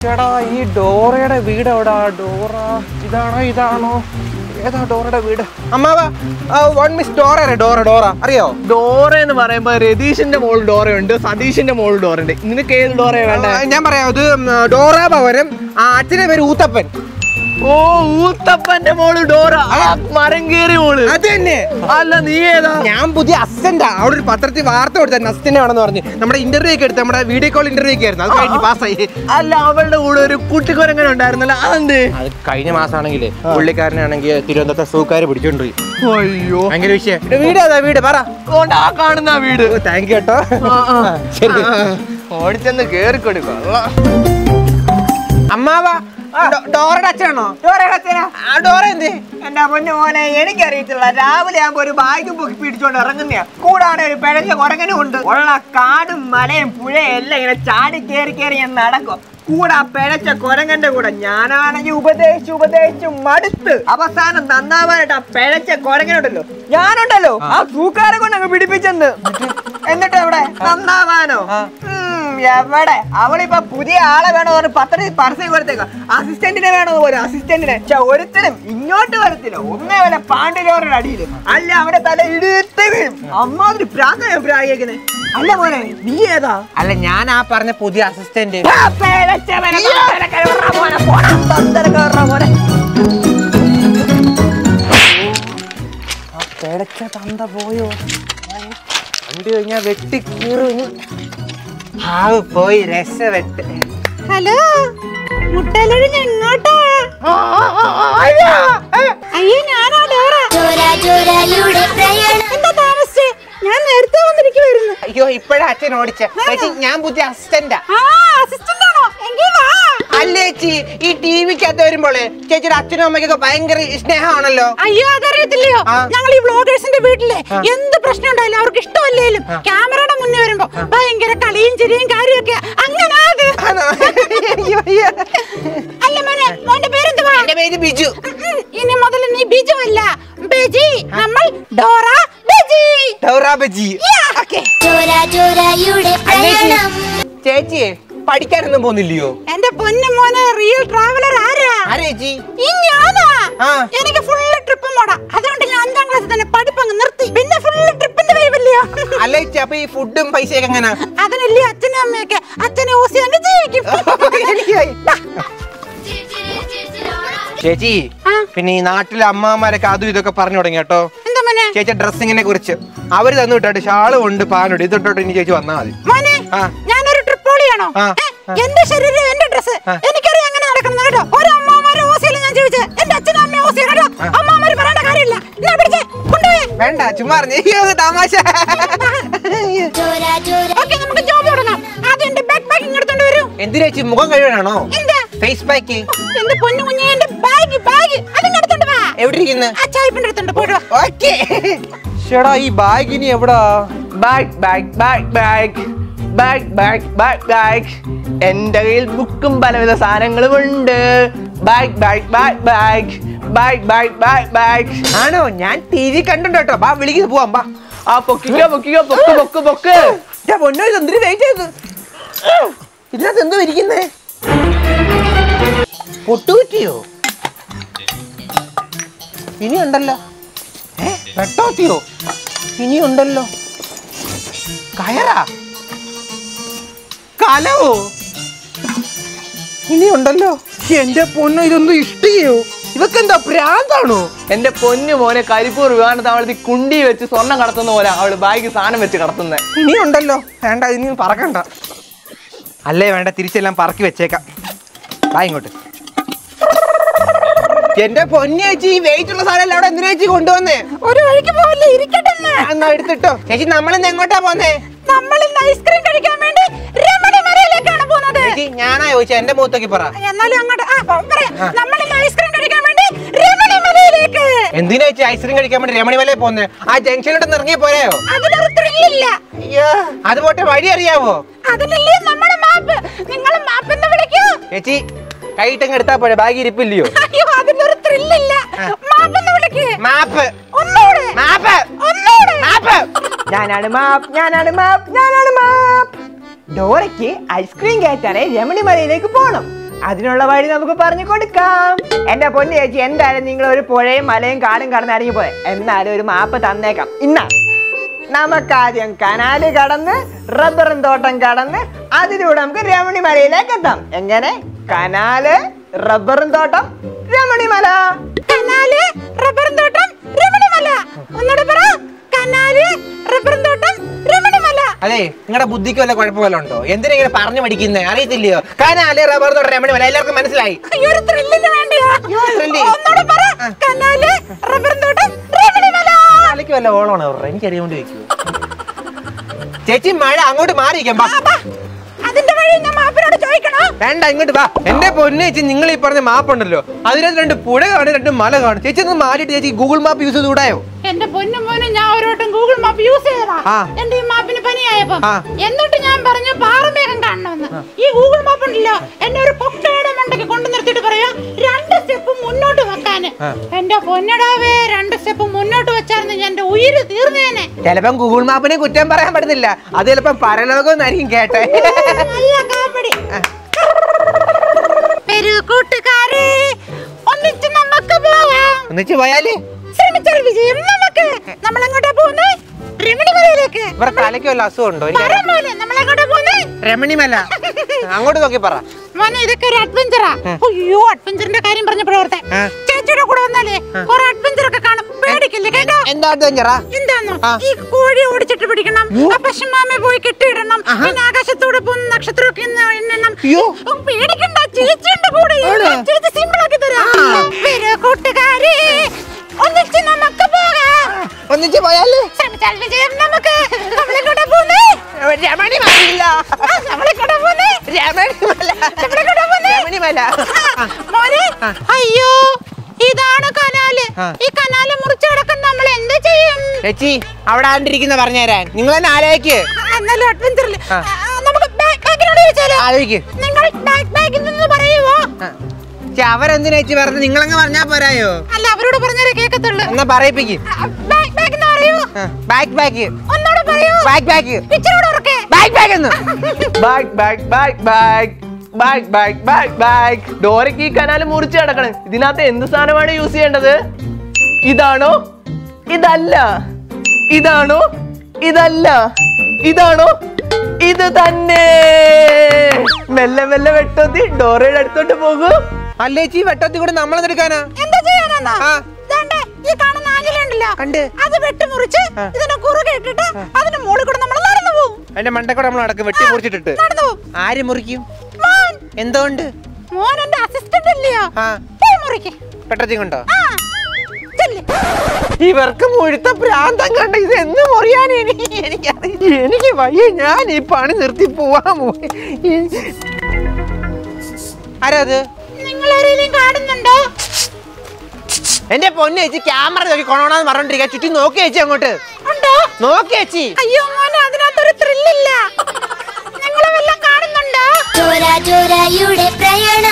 ചേടാ ഈ ഡോറയുടെ വീട് എവിടാ ഡോറ ഇതാണോ ഇതാണോ ഏതാ ഡോറയുടെ വീട് അമ്മാവ one miss Dora Dora Dora അറിയോ ഡോറ എന്ന് പറയുമ്പോ രതീഷിന്റെ മോൾ ഡോറയുണ്ട് സതീഷിന്റെ മോൾ ഡോറയുണ്ട് നിനക്ക് ഏത് ഡോറയാ വേണ്ട ആ, ഞാൻ പറയാം ഇത് ഉം, ഡോറ ഭവനം ആ അച്ഛന്റെ പേര് ഊത്തപ്പൻ ഓ ഊത്തപ്പന്റെ മോള് ഡോറ ആ മരം കേറി മോള് അത് തന്നെ അല്ല നീ ഏതാ ഞാൻ പുതിയ അസിസ്റ്റന്റാ അവിടെ ഒരു പത്രത്തിൽ വാർത്ത കൊടുത്തായിരുന്നു അസിസ്റ്റന്റ് ആണെന്ന് പറഞ്ഞ് നമ്മുടെ ഇന്റർവ്യൂ ഒക്കെ എടുത്ത് നമ്മുടെ വീഡിയോ കോൾ ഇന്റർവ്യൂ ഒക്കെ ആയിരുന്നു അത് കഴിഞ്ഞ് പാസ്സായി അല്ല അവളുടെ കൂടെ ഒരു കുട്ടിക്കൊരങ്ങനെ ഉണ്ടായിരുന്നല്ലോ അതെന്ത് അത് കഴിഞ്ഞ മാസമാണെങ്കിലേ പുള്ളിക്കാരനാണെങ്കിൽ തിരുവനന്തപുരത്തെ സൂക്കാര് പിടിച്ചോണ്ട് പോയി അയ്യോ ഭയങ്കര വിഷയം ഇത് വീട് ഏതാ വീട് പറ അതുകൊണ്ട് ആ കാണുന്ന ആ വീട് താങ്ക് യു കേട്ടോ ശരി ഓടിച്ചെന്ന് കേറിക്കൊടുക്കുക അമ്മാവ ഡോ- ഡോറയുടെ അച്ഛനാണോ ആ ഡോറ എന്ത് എന്റെ പൊന്നു മോനെ എനിക്കറിയത്തില്ല രാവിലെ ആകുമ്പോ ഒരു ബാഗ് പൊക്കി പിടിച്ചോണ്ട് ഇറങ്ങുന്നയാ കൂടാതെ ഒരു പിഴഞ്ഞ കുരങ്ങനും ഉണ്ട് ഉള്ള കാടും മലയും പുഴയും എല്ലാം ഇങ്ങനെ ചാടി കേറി കേറി ഞാൻ നടക്കും കൂടെ ആ പിഴച്ച കുരങ്ങന്റെ കൂടെ ഞാനാണെങ്കിൽ ഉപദേശിച്ച് ഉപദേശിച്ച് മടുത്ത് അവസാനം നന്നാവാനായിട്ട് ആ പിഴച്ച കുരങ്ങനുണ്ടല്ലോ ഞാനുണ്ടല്ലോ ആ സൂക്കാരെ കൊണ്ട് അങ്ങ് പിടിപ്പിച്ചെന്ന് എന്നിട്ട് എവിടെ നന്നാവാനോ ഉം, എവിടെ അവളിപ്പോ പുതിയ ആളെ വേണോ പറഞ്ഞ് പത്രത്തിൽ പരസ്യം കൊടുത്തേക്ക അസിസ്റ്റന്റിനെ വേണോ പോലും അസിസ്റ്റന്റിനെ പക്ഷെ ഒരുത്തരും ഇങ്ങോട്ട് വരത്തില്ല ഒന്നേ വല്ല പാണ്ഡുരോരുടെ അടിയിൽ അല്ല അവിടെ തല ഇടുത്ത് വീഴും അമ്മാതിരി പ്രാന്താണ് പ്രായോഗിക്കുന്നത് അല്ല മോനെ നീ ഏതാ അല്ല ഞാൻ ആ പറഞ്ഞ പുതിയ അസിസ്റ്റന്റ് ആ, പേരച്ചവനെ, തന്തരക്കഴുവറ മോനെ, പോടാ, തന്തരക്കഴുവറ മോനെ. പിടച്ച തന്ത പോയോ കണ്ടു കഴിഞ്ഞാ വെട്ടി കീറി ഹാവ് പോയി രസവെട്ട് ഹലോ മുട്ടലൊഴിഞ്ഞ് എങ്ങോട്ടാ അയ്യോ ഞാനാ ഡോറ എന്താ താമസിച്ചേ ഞാൻ നേരത്തെ വന്നിരിക്കുവായിരുന്നു അയ്യോ ഇപ്പഴാ അച്ഛൻ ഓടിച്ച ചേച്ചി ഞാൻ പുതിയ അസിസ്റ്റന്റാ ആ അസിസ്റ്റന്റ് ആണോ എങ്കിൽ വാ അല്ലേ ചേച്ചി ഈ ടി വിക്കകത്ത് വരുമ്പോളെ ചേച്ചിയുടെ അച്ഛനും അമ്മയ്ക്കൊക്കെ ഭയങ്കര സ്നേഹമാണല്ലോ അയ്യോ അതറിയത്തില്ലയോ ആ. ഞങ്ങൾ ഈ വ്ളോഗേഴ്സിന്റെ വീട്ടിലെ എന്ത് പ്രശ്നം ഉണ്ടായാലും അവർക്ക് ഇഷ്ടമല്ലേലും ക്യാമറയുടെ മുന്നേ വരുമ്പോ ഭയങ്കര കളിയും ചിരിയും കാര്യമൊക്കെ അങ്ങനെ അത് ആണോ? അയ്യോ, അയ്യോ. അല്ല മോനെ മോന്റെ പേരെന്തുവാ എന്റെ പേര് ബിജു ഉം, ഇനി മുതൽ നീ ബിജു അല്ല ബെജി നമ്മൾ ഡോറ ബെജി ഡൗറ ബജി ഓക്കേ. അല്ലേ ചേച്ചി? ചേച്ചി പഠിക്കാനൊന്നും പോകുന്നില്ലയോ എന്റെ പൊന്നു മോനെ റിയൽ ട്രാവലർ ആരാ ആരേ ചേച്ചി ഈ ഞാനാ ആ. എനിക്ക് ഫുള്ള് ട്രിപ്പ് മോടാ അതുകൊണ്ട് ഞാൻ അഞ്ചാം ക്ലാസ്സിൽ തന്നെ പഠിപ്പങ്ങ് നിർത്തി പിന്നെ ഫുള്ള് ട്രിപ്പിന്റെ വൈബല്ലയോ അല്ലേ ചേച്ചി അപ്പൊ ഈ ഫുഡും പൈസയൊക്കെ എങ്ങനെ അതിനല്ലേ അച്ഛനും അമ്മയൊക്കെ അച്ഛനെ ഓസി അങ്ങ് ജീവിക്കും ചേച്ചി ആ. പിന്നെ ഈ നാട്ടിലെ അമ്മമാരൊക്കെ അതും ഇതൊക്കെ പറഞ്ഞു തുടങ്ങി കേട്ടോ എന്താ മോനെ ചേച്ചി ഡ്രസ്സിങ്ങിനെ കുറിച്ച് അവര് തന്നു വിട്ടോ ഷാളും ഉണ്ട് പാനുണ്ട് ഇതിട്ടോട്ട് ഇനി ചേച്ചി വന്നാ മതി മോനെ ആ. ഞാനൊരു ട്രിപ്പോളിയാണോ ആ, ഏ, എന്റെ ശരീരം എന്റെ ഡ്രസ് എനിക്കറിയാം അങ്ങനെ നടക്കുന്നത് കേട്ടോ ഒരു അമ്മാമാരെ ഓസിയില്ല ഞാൻ ജീവിച്ചത് എന്റെ അച്ഛനും അമ്മയും ഓസിയ കേട്ടോ അമ്മാമാര് പറയേണ്ട കാര്യമില്ല ഞാൻ പിടിച്ചേ കൊണ്ടുപോയി വേണ്ട ചുമ്മാ പറഞ്ഞു അയ്യോ തമാശ ഓക്കെ നമുക്ക് ജോബ് തുടങ്ങാം ആദ്യം എന്റെ ബാക്ക് പാക്കിംഗ് എടുത്തോണ്ട് വരൂ എന്തിനാ ചേച്ചി മുഖം കഴുകാനാണോ എന്താ ഫേസ് പാക്ക് എന്റെ പൊന്നു കുഞ്ഞെ എന്റെ ബാഗ് ബാഗ് അതിങ്ങ് എടുത്തോണ്ട് വാ എവിടെ ഇരിക്കുന്നു ആ ചായപ്പിന്റെ എടുത്തോണ്ട് പോയിട്ട് വാ ഓക്കേ ചേടാ ഈ ബാഗ് ഇനി എവിടാ bag bag bag bag bag bag bag bag എന്റെ കയ്യിൽ ബുക്കും പലവിധ സാധനങ്ങളും ഉണ്ട് bag bag bag bag bag bag bag bag ആണോ ഞാൻ ടി വി കണ്ടുണ്ട് കേട്ടോ ബാ വിളിക്കുന്നു പോവാം ബാ ആ പൊക്കിക്കോ പൊക്കിക്കോ പൊക്ക് പൊക്ക് പൊക്ക് ഞാൻ പൊന്നോ ഇത് എന്തിനു വെയിറ്റ് ചെയ്ത് ഇതിനകത്ത് എന്തോ ഇരിക്കുന്നേ പൊട്ടുകുറ്റിയോ ഇനി ഉണ്ടല്ലോ ഏ വെട്ടോത്തിയോ ഇനി ഉണ്ടല്ലോ കയറാ കലവോ ഇനി ഉണ്ടല്ലോ എന്റെ പൊന്നോ ഇതൊന്നും ഇഷ്ടിയോ ഇതൊക്കെ എന്താ ഭ്രാന്താണോ എന്റെ പൊന്നു മോനെ കരിപ്പൂർ വിമാനത്താവളത്തിൽ കുണ്ടി വെച്ച് സ്വർണം കടത്തുന്ന പോലെ അവള് ബാഗ് സാധനം വെച്ച് കടത്തുന്നത് ഇനി ഉണ്ടല്ലോ വേണ്ട ഇനി പറക്കണ്ട അല്ലേ വേണ്ട തിരിച്ചെല്ലാം പറക്കി വെച്ചേക്കാം വാ ഇങ്ങോട്ട് എന്റെ പൊന്നേച്ചി വെയിറ്റ് ഉള്ള സാധനം അവിടെ എന്തിനാ ചേച്ചി കൊണ്ടുവന്നേ ഒരു വഴിക്ക് പോവില്ലേ ഇരിക്കട്ടെ എന്ന്. എന്നാ എടുത്തിട്ടോ ചേച്ചി നമ്മളിന്ന് എങ്ങോട്ടാ പോന്നേ നമ്മൾ ഇന്ന് ഐസ്ക്രീം കഴിക്കാൻ വേണ്ടി രമണി മലയിലേക്കാണ് പോകുന്നത് ചേച്ചി ഞാനാ ചോദിച്ചാ എന്റെ മുഖത്തൊക്കെ പറ എന്നാലും അങ്ങോട്ട് ആ പ- പറയാം നമ്മൾ ഇന്ന് ഐസ്ക്രീം കഴിക്കാൻ വേണ്ടി രമണി മലയിലേക്ക് എന്തിനാ ചേച്ചി ഐസ്ക്രീം കഴിക്കാൻ വേണ്ടി രമണിമലയിൽ പോന്നേ ആ ജംഗ്ഷനിലോട്ട് ഇറങ്ങി പോരായോ അതിനൊരു ത്രില്ലില്ല അയ്യോ അത് പോട്ടെ വഴി അറിയാവോ അതിനല്ലേ നമ്മുടെ മാപ്പ് നിങ്ങൾ മാപ്പ് എന്ന് വിളിക്കൂ ചേച്ചി കൈയിട്ടങ്ങ് എടുത്താ പോരെ ബാഗ് ഇരിപ്പില്ലയോ അയ്യോ അതിനൊരു ത്രില്ലില്ല മാപ്പ് എന്ന് വിളിക്കേ മാപ്പ് ഒന്നൂടെ മാപ്പ് ഒന്നൂടെ മാപ്പ് ഞാനാണ് മാപ്പ് ഞാനാണ് മാപ്പ് ഞാനാണ് മാപ്പ് ഡോറയ്ക്ക് ഐസ്ക്രീം കയറ്റാനെ രമണി മലയിലേക്ക് പോകണം അതിനുള്ള വഴി നമുക്ക് പറഞ്ഞു കൊടുക്കാം എന്റെ പൊന്നു ചേച്ചി എന്തായാലും നിങ്ങൾ ഒരു പുഴയും മലയും കാടും കടന്ന് ഇറങ്ങി പോയെ എന്നാലും ഒരു മാപ്പ് തന്നേക്കാം ഇന്ന നമുക്കാദ്യം കനാല് കടന്ന് റബ്ബറും തോട്ടം കടന്ന് അതിലൂടെ നമുക്ക് രമണി മലയിലേക്ക് എത്താം എങ്ങനെ കനാല് റബ്ബറും തോട്ടം രമണിമല കനാല് റബ്ബറും തോട്ടം രമണിമല ഒന്നുകൂടെ പറ കനാല് റബ്ബറും തോട്ടം രമണിമല അതെ നിങ്ങളുടെ ബുദ്ധിക്ക് വല്ല കുഴപ്പം വല്ല ഉണ്ടോ എന്തിനാ ഇങ്ങനെ പറഞ്ഞു പഠിക്കുന്നേ അറിയത്തില്ലയോ കാനാല് റബ്ബർ തോട്ടം രമണി മല എല്ലാവർക്കും മനസ്സിലായി അയ്യോ, ഒരു ത്രില്ലിന് വേണ്ടിയാ thrill. ഒന്നുകൂടെ പറ കനാല് റബ്ബറും തോട്ടം രമണിമല കാലയ്ക്ക് വല്ല ഓളമാണോ അവരുടെ എനിക്ക് അറിയാണ്ട് വെക്കൂ ചേച്ചി മഴ അങ്ങോട്ട് മാറിയിരിക്കാം ബാ അപ്പാ, അതിന്റെ വഴി ഞാൻ മാപ്പിനോട് ചോദിക്കണോ വേണ്ട ഇങ്ങോട്ട് വാ എന്റെ പൊന്നെ ചേച്ചി നിങ്ങൾ ഈ പറഞ്ഞ മാപ്പ് ഉണ്ടല്ലോ അതിനകത്ത് രണ്ട് പുഴ കാണും രണ്ട് മല കാണും ചേച്ചി ഒന്ന് മാറിയിട്ട് ചേച്ചി ഗൂഗിൾ മാപ്പ് യൂസ് ചെയ്ത് കൂടായോ എന്റെ പൊന്നും മോനും ഞാൻ ഒരു വട്ടം ഗൂഗിൾ മാപ്പ് യൂസ് ചെയ്തതാ ആ. എന്റെ ഈ മാപ്പിന് പനിയായപ്പോ ആ. എന്നിട്ട് ഞാൻ പറഞ്ഞു പാറമേഘം കാണണമെന്ന് ഈ ഗൂഗിൾ മാപ്പ് ഉണ്ടല്ലോ എന്നെ ഒരു കൊക്കയുടെ മണ്ടയ്ക്ക് കൊണ്ടു നിർത്തിയിട്ട് പറയാ രണ്ട് സ്റ്റെപ്പ് മുന്നോട്ട് വെക്കാന് എന്റെ പൊന്നടാവേ രണ്ട് സ്റ്റെപ്പ് മുന്നോട്ട് വെച്ചായിരുന്നു എന്റെ ഉയിര് തീർന്നേനെ ചിലപ്പം ഗൂഗിൾ മാപ്പിനെ കുറ്റം പറയാൻ പറ്റുന്നില്ല അത് ചിലപ്പം പരലോകം എന്നായിരിക്കും കേട്ടെ നല്ല കാപ്പടി പെരു കൂട്ടുകാരെ ഒന്നിച്ച് നമുക്ക് പോവാം ഒന്നിച്ച് പോയാല് ശ്രമിച്ചാൽ വിജയം നമുക്ക് നമ്മൾ എങ്ങോട്ടാ പോകുന്നത് രമണിമലയിലേക്ക് ഇവരെ തലയ്ക്ക് വല്ല അസുഖം ഉണ്ടോ എനിക്ക് പറ മോനെ നമ്മൾ എങ്ങോട്ടാ പോകുന്നത് രമണിമല അങ്ങോട്ട് നോക്കി പറ മോനെ ഇതൊക്കെ ഒരു അഡ്വഞ്ചറാ അയ്യോ അഡ്വഞ്ചറിന്റെ കാര്യം പറഞ്ഞപ്പോഴത്തെ ആ. ചേച്ചിയുടെ കൂടെ വന്നാലേ കുറെ അഡ്വഞ്ചർ ഒക്കെ കാണും പേടിക്കില്ലേ കേട്ടോ എന്താ അഡ്വഞ്ചറാ എന്താന്നോ ആ. ഈ കോഴി ഓടിച്ചിട്ട് പിടിക്കണം ആ പശുമാമെ പോയി കെട്ടിയിടണം പിന്നെ ആകാശത്തൂടെ പോകുന്ന നക്ഷത്രമൊക്കെ ഇന്ന് എണ്ണണം അയ്യോ. ഓ, പേടിക്കണ്ട ചേച്ചിയുടെ കൂടെ ആണോ? ചേച്ചി സിമ്പിൾ ആക്കി തരാം വരൂ കൂട്ടുകാരെ ഒന്നിച്ച് നമുക്ക് പോകാം ഒന്നിച്ച് പോയാല് ശ്രമിച്ചാൽ വിജയം നമുക്ക് നമ്മളെങ്ങോട്ടാ പോകുന്നേ രമണിമല നമ്മളെങ്ങോട്ടാ പോകുന്നേ രമണിമല നമ്മളെങ്ങോട്ടാ പോകുന്നേ രമണിമല മോനെ അയ്യോ ഇതാണ് കനാല് ആ. ഈ കനാല് മുറിച്ചു കിടക്കുന്ന നമ്മൾ എന്ത് ചെയ്യും ചേച്ചി അവിടെ ആണ്ടിരിക്കുന്ന പറഞ്ഞുതരാൻ നിങ്ങൾ തന്നെ ആലോചിക്ക് എന്നാലും അഡ്വഞ്ചറിൽ ആ. നമുക്ക് ബാക്ക് ബാക്കിനോട് ചോദിച്ചാലോ ആലോചിക്ക് നിങ്ങൾ ബാക്ക് ബാക്കിൽ നിന്ന് പറയുവോ ചേച്ചി അവരെന്തിനാ ചേച്ചി പറഞ്ഞു നിങ്ങളങ്ങ് പറഞ്ഞാ പോരായോ അല്ല അവരോട് പറഞ്ഞാലേ കേക്കത്തുള്ളൂ എന്നാ പറയിപ്പിക്ക് ബാക്ക് ബാക്ക് എന്ന് പറയൂ ബാക്ക് ബാക്ക് ഒന്നോട് പറയൂ ബാക്ക് ബാക്ക് പിക്ചറോട് ഉറക്കെ ബാക്ക് ബാക്ക് എന്ന് back back back back back back back back ഡോരയ്ക്ക് ഈ കനാൽ മുറിച്ച് കിടക്കണം ഇതിനകത്ത് എന്ത് സാധനമാണ് യൂസ് ചെയ്യേണ്ടത് ഇതാണോ ഇതല്ല ഇതാണോ ഇതല്ല ഇതാണോ ഇത് തന്നെ മെല്ലെ മെല്ലെ വെട്ടത്തി ഡോറയുടെ അടുത്തോട്ട് പോകൂ അല്ല ചേച്ചി വെട്ടത്തിൽ കൂടെ നമ്മളെടുക്കാനാ എന്താ ചെയ്യാനാ ആ. ദാണ്ടെ, ഈ കാണുന്ന ആഞ്ഞിലുണ്ടല്ലോ കണ്ട്. അത് വെട്ടി മുറിച്ച് ഇതിനെ കുറുകെ ഇട്ടിട്ട് അതിന്റെ മുകളിൽ കൂടെ നമ്മൾ നടന്നു പോകും അതിന്റെ മണ്ടക്കൂടെ നമ്മൾ നടക്കും വെട്ടി മുറിച്ചിട്ടിട്ട് നടന്നു പോകും ആര് മുറിക്കും മോൻ എന്തുകൊണ്ട് മോൻ എന്റെ അസിസ്റ്റന്റ് അല്ലയോ ആ പോയി മുറിക്ക് പെട്ടത്തി കൊണ്ടോ ആ ചെല്ല്. ഇവർക്ക് മുഴുത്ത പ്രാന്തം കണ്ട ഇത് എന്ന് മുറിയാൻ എനിക്ക് എനിക്കറിയില്ല എനിക്ക് വയ്യ ഞാൻ ഈ പണി നിർത്തി പോവാൻ പോയി ആരാ അത് നിങ്ങൾ ആരെങ്കിലും കാണുന്നുണ്ടോ എന്റെ പൊന്നു ചേച്ചി ക്യാമറ നോക്കി കൊണോണെന്ന് പറഞ്ഞോണ്ടിരിക്കുക ചുറ്റും നോക്കി ചേച്ചി അങ്ങോട്ട് ഉണ്ടോ നോക്കി ചേച്ചി അയ്യോ മോനെ അതിനകത്തൊരു ത്രില്ലില്ല നിങ്ങളെ വല്ലതും കാണുന്നുണ്ടോ ചോര ചോരയുടെ പ്രയാണം